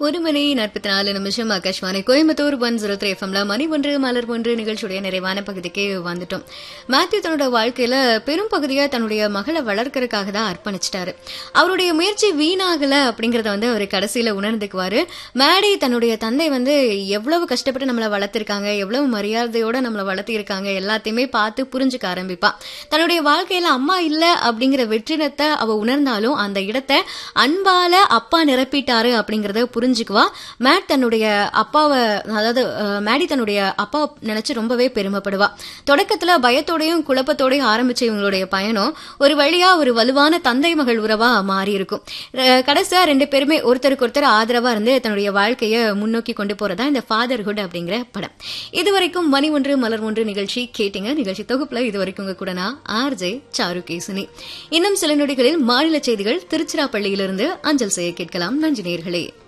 ஒரு மணி நாற்பத்தி நாலு நிமிஷம் Akashvani Coimbatore one zero three எஃப்எம்ல மணி ஒன்று மலர் ஒன்று நிகழ்ச்சியுடைய நிறைவான பகுதிக்கு வந்துட்டோம் மேத்யூ தன்னோட வாழ்க்கையில பெரும் பகுதியை தன்னுடைய மகளை வளர்க்கறதுக்காக தான் அர்ப்பணிச்சிட்டாரு அவருடைய முயற்சி வீணாகல அப்படிங்கறத வந்து அவர் கடைசியில உணர்ந்துக்குவாரு மேடி தன்னுடைய தந்தை வந்து எவ்வளவு கஷ்டப்பட்டு நம்மளை வளர்த்திருக்காங்க எவ்வளவு மரியாதையோட நம்மளை வளர்த்திருக்காங்க எல்லாத்தையுமே பார்த்து புரிஞ்சுக்க ஆரம்பிப்பா தன்னுடைய வாழ்க்கையில அம்மா இல்ல அப்படிங்கிற வெற்றிடத்தை அவ உணர்ந்தாலும் அந்த இடத்தை அன்பால அப்பா நிரப்பிட்டாரு அப்படிங்கறத புரிஞ்சுக்குவா மேட் தன்னுடைய அப்பாவை அதாவது அஹ், மேடி தன்னுடைய அப்பா நினைச்சு ரொம்பவே பெருமைப்படுவா தொடக்கத்துல பயத்தோடையும் குழப்பத்தோடையும் ஆரம்பிச்ச இவங்களுடைய பயணம் ஒரு வழியா ஒரு வலுவான தந்தை மகள் உறவா மாறி இருக்கும் அஹ், கடைசியா ரெண்டு பேருமே ஒருத்தருக்கு ஒருத்தர் ஆதரவா இருந்து தன்னுடைய வாழ்க்கையை முன்னோக்கி கொண்டு போறதா இந்த ஃபாதர்ஹுட் அப்படிங்கிற படம் இதுவரைக்கும் மணி ஒன்று மலர் ஒன்று நிகழ்ச்சி கேட்டீங்க நிகழ்ச்சி தொகுப்புல இதுவரைக்கும் உங்க கூட நான் ஆர்ஜே சாரு கேசினி இன்னும் சில நொடிகளில் மாநில செய்திகள் திருச்சிராப்பள்ளியிலிருந்து அஞ்சல் செய்ய கேட்கலாம் நன்றி நேர்களே